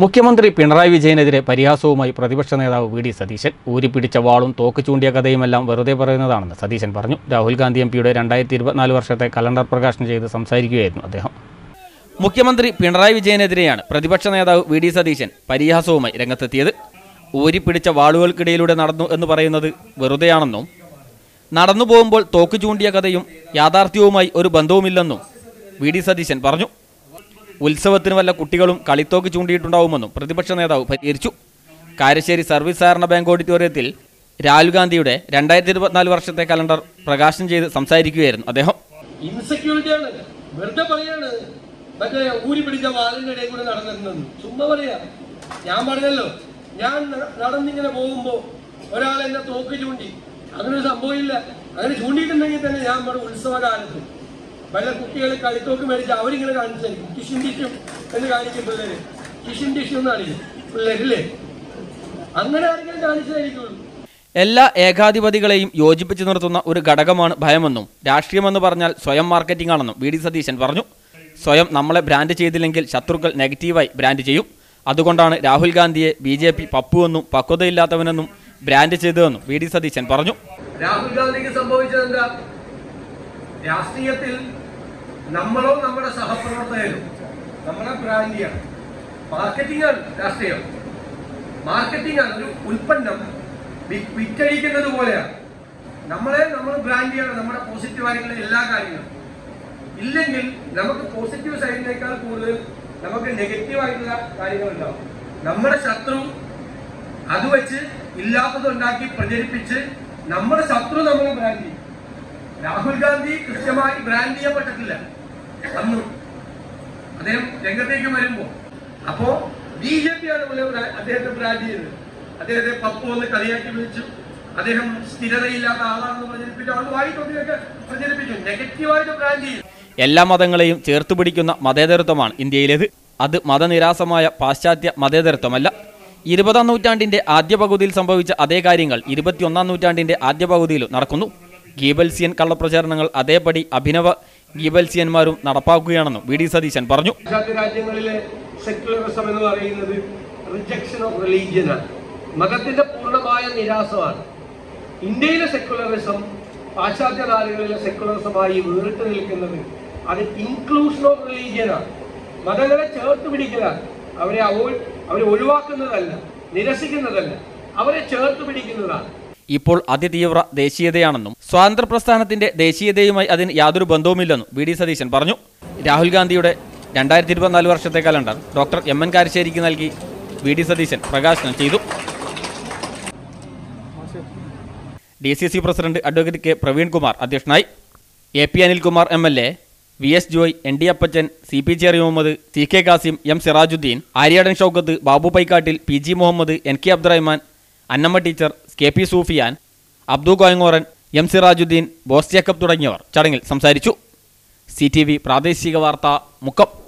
മുഖ്യമന്ത്രി പിണറായി വിജയനെതിരെ പരിഹാസവുമായി പ്രതിപക്ഷ നേതാവ് വി ഡി സതീശൻ ഊരിപ്പിടിച്ച വാളും തോക്ക് ചൂണ്ടിയ കഥയുമെല്ലാം വെറുതെ പറയുന്നതാണെന്ന് സതീശൻ പറഞ്ഞു രാഹുൽ ഗാന്ധി എം പിയുടെ രണ്ടായിരത്തി ഇരുപത്തിനാല് വർഷത്തെ കലണ്ടർ പ്രകാശനം ചെയ്ത് സംസാരിക്കുകയായിരുന്നു അദ്ദേഹം മുഖ്യമന്ത്രി പിണറായി വിജയനെതിരെയാണ് പ്രതിപക്ഷ നേതാവ് വി ഡി സതീശൻ പരിഹാസവുമായി രംഗത്തെത്തിയത് ഊരിപ്പിടിച്ച വാളുകൾക്കിടയിലൂടെ നടന്നു എന്ന് പറയുന്നത് വെറുതെയാണെന്നും നടന്നു പോകുമ്പോൾ തോക്ക് ചൂണ്ടിയ കഥയും യാഥാർത്ഥ്യവുമായി ഒരു ബന്ധവുമില്ലെന്നും വി ഡി സതീശൻ പറഞ്ഞു ഉത്സവത്തിന് വല്ല കുട്ടികളും കളിത്തോക്ക് ചൂണ്ടിയിട്ടുണ്ടാവുമെന്നും പ്രതിപക്ഷ നേതാവ് പരിഹരിച്ചു കാരശ്ശേരി സർവീസ് സഹകരണ ബാങ്ക് ഓഡിറ്റോറിയത്തിൽ രാഹുൽ ഗാന്ധിയുടെ രണ്ടായിരത്തി ഇരുപത്തിനാല് വർഷത്തെ കലണ്ടർ പ്രകാശനം ചെയ്ത് സംസാരിക്കുകയായിരുന്നു അദ്ദേഹം ഇൻസെക്യൂരിറ്റി ആണ് വെറുതെ പറയാണ് മറ്റേ ഊരി പിടിച്ച വാലിന്റെ ഇടയിൽ കൂടെ നടന്നിരുന്നെന്ന് ചുമ്മാ പറയാ ഞാൻ പറഞ്ഞല്ലോ ഞാൻ ന- നടന്നിങ്ങനെ പോകുമ്പോ ഒരാൾ എന്നെ തോക്ക് ചൂണ്ടി അങ്ങനെ ഒരു സംഭവമില്ല അങ്ങനെ ചൂണ്ടിയിട്ടുണ്ടെങ്കിൽ തന്നെ ഞാൻ പറഞ്ഞു ഉത്സവകാലത്ത് വല്ല കുട്ടികൾ കളിത്തോക്ക് മേടിച്ച് അവരിങ്ങനെ കാണിച്ചായിരിക്കും കിഷിൻ ടിഷ്യും എന്ന് കാണിക്കും പിള്ളേര് കിഷിൻ ടിഷ്യൂ എന്ന് കാണിക്കും പിള്ളേരില്ലേ അങ്ങനെ ആരെങ്കിലും കാണിച്ചതായിരിക്കുള്ളൂ എല്ലാ ഏകാധിപതികളെയും യോജിപ്പിച്ചു നിർത്തുന്ന ഒരു ഘടകമാണ് ഭയമെന്നും രാഷ്ട്രീയമെന്ന് പറഞ്ഞാൽ സ്വയം മാർക്കറ്റിംഗ് ആണെന്നും വി ഡി സതീശൻ പറഞ്ഞു സ്വയം നമ്മളെ ബ്രാൻഡ് ചെയ്തില്ലെങ്കിൽ ശത്രുക്കൾ നെഗറ്റീവായി ബ്രാൻഡ് ചെയ്യും അതുകൊണ്ടാണ് രാഹുൽ ഗാന്ധിയെ ബി ജെ പി പപ്പുവെന്നും പക്വതയില്ലാത്തവനെന്നും ബ്രാൻഡ് ചെയ്തതെന്നും വി ഡി സതീശൻ പറഞ്ഞു രാഹുൽ ഗാന്ധിക്ക് സംഭവിച്ചത് എന്താ രാഷ്ട്രീയത്തിൽ നമ്മളോ നമ്മുടെ സഹപ്രവർത്തകരും നമ്മളെ ബ്രാൻഡിയാണ് മാർക്കറ്റിംഗ് ആണ് രാഷ്ട്രീയം മാർക്കറ്റിംഗ് ആണ് ഒരു ഉൽപ്പന്നം വി- വിറ്റഴിക്കുന്നത് പോലെയാണ് നമ്മളെ നമ്മൾ ബ്രാൻഡ് ചെയ്യണം നമ്മുടെ പോസിറ്റീവ് ആയിട്ടുള്ള എല്ലാ കാര്യങ്ങളും ഇല്ലെങ്കിൽ നമുക്ക് പോസിറ്റീവ് സൈഡിനേക്കാൾ കൂടുതൽ നമുക്ക് നെഗറ്റീവ് ആയിട്ടുള്ള കാര്യങ്ങളുണ്ടാവും നമ്മുടെ ശത്രു അത് വെച്ച് ഇല്ലാത്തത് ഉണ്ടാക്കി പ്രചരിപ്പിച്ച് നമ്മുടെ ശത്രു നമ്മളെ ബ്രാൻഡ് ചെയ്യും രാഹുൽ ഗാന്ധി കൃത്യമായി ബ്രാൻഡ് ചെയ്യപ്പെട്ടിട്ടില്ല അന്ന് അദ്ദേഹം രംഗത്തേക്ക് വരുമ്പോ അപ്പോ ബി ജെ പി ആണ് പുള്ളി ബ്രാ- അദ്ദേഹത്തെ ബ്രാൻഡ് ചെയ്തത് അദ്ദേഹത്തെ പപ്പു എന്ന് കളിയാക്കി വിളിച്ചു അദ്ദേഹം സ്ഥിരതയില്ലാത്ത ആളാണെന്ന് പ്രചരിപ്പിച്ചു ആൾ വായിട്ടൊക്കെ പ്രചരിപ്പിച്ചു നെഗറ്റീവായിട്ട് ബ്രാൻഡ് ചെയ്തു എല്ലാ മതങ്ങളെയും ചേർത്ത് പിടിക്കുന്ന മതേതരത്വമാണ് ഇന്ത്യയിലേത് അത് മതനിരാസമായ പാശ്ചാത്യ മതേതരത്വമല്ല ഇരുപതാം നൂറ്റാണ്ടിന്റെ ആദ്യ പകുതിയിൽ സംഭവിച്ച അതേ കാര്യങ്ങൾ ഇരുപത്തിയൊന്നാം നൂറ്റാണ്ടിന്റെ ആദ്യ പകുതിയിലും നടക്കുന്നു ഗീബൽസിയൻ കള്ളപ്രചാരണങ്ങൾ അതേപടി അഭിനവ ഗീബൽസിയന്മാരും നടപ്പാക്കുകയാണെന്നും വി ഡി സതീശൻ പറഞ്ഞു പാശ്ചാത്യ രാജ്യങ്ങളിലെ സെക്യുലറിസം എന്ന് പറയുന്നത് റിജക്ഷൻ ഓഫ് റിലീജിയനാണ് മതത്തിന്റെ പൂർണ്ണമായ നിരാസമാണ് ഇന്ത്യയിലെ സെക്യുലറിസം പാശ്ചാത്യ നാടുകളിലെ സെക്യുലറിസമായി വേറിട്ട് നിൽക്കുന്നത് അത് ഇൻക്ലൂഷൻ ഓഫ് റിലീജിയനാണ് മതങ്ങളെ ചേർത്ത് പിടിക്കലാണ് അവരെ അവോ- അവരെ ഒഴിവാക്കുന്നതല്ല നിരസിക്കുന്നതല്ല അവരെ ചേർത്ത് പിടിക്കുന്നതാണ് ഇപ്പോൾ അതിതീവ്ര ദേശീയതയാണെന്നും സ്വാതന്ത്ര്യ പ്രസ്ഥാനത്തിന്റെ ദേശീയതയുമായി അതിന് യാതൊരു ബന്ധവുമില്ലെന്നും വി ഡി സതീശൻ പറഞ്ഞു രാഹുൽ ഗാന്ധിയുടെ രണ്ടായിരത്തി ഇരുപത്തിനാല് വർഷത്തെ കലണ്ടർ ഡോക്ടർ എം എൻ കാരശ്ശേരിക്ക് നൽകി വി ഡി സതീശൻ പ്രകാശനം ചെയ്തു D C C president advocate K Praveenkumar അധ്യക്ഷനായി A P Anilkumar M L A V S Joy N D Appachan C P Cherry Muhammad C K Kasim M Sirajuddin Aryadan Shoukath Babu Paikkattil P G Muhammad N K Abdurahman Annamma teacher K P Sufiyan Abdu Koyangoran M Sirajuddin Bose Jacob തുടങ്ങിയവർ ചടങ്ങിൽ സംസാരിച്ചു C T V പ്രാദേശിക വാർത്ത മുക്കം